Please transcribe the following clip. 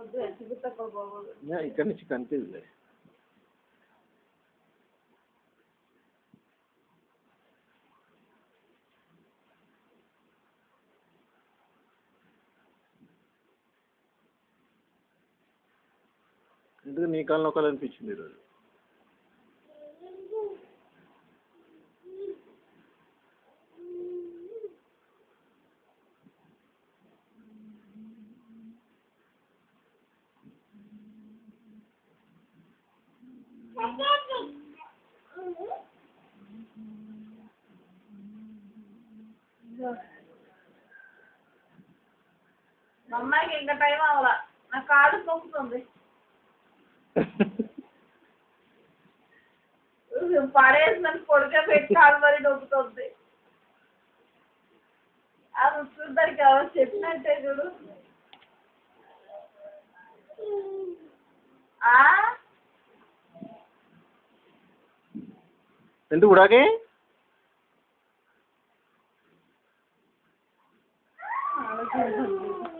వద్దు చూపిస్తా బాబు యా, ఇక్కడి నుంచి కనిపిస్తుంది ఎందుకు నీ కాళ్ళు నొక్కాలి అనిపించింది ఈరోజు మా అమ్మాయికి ఇంకా టైం అవ్వాల నా కాడు నొక్కుతుంది పడేసిన పొడిగా పెట్టి కాలు మరి నొక్కుతుంది అది చూద్దరికి ఎవరు చెప్పినట్టే చూడు ఆ? ఎందుకు ఉడాకే ఆలోచించండి.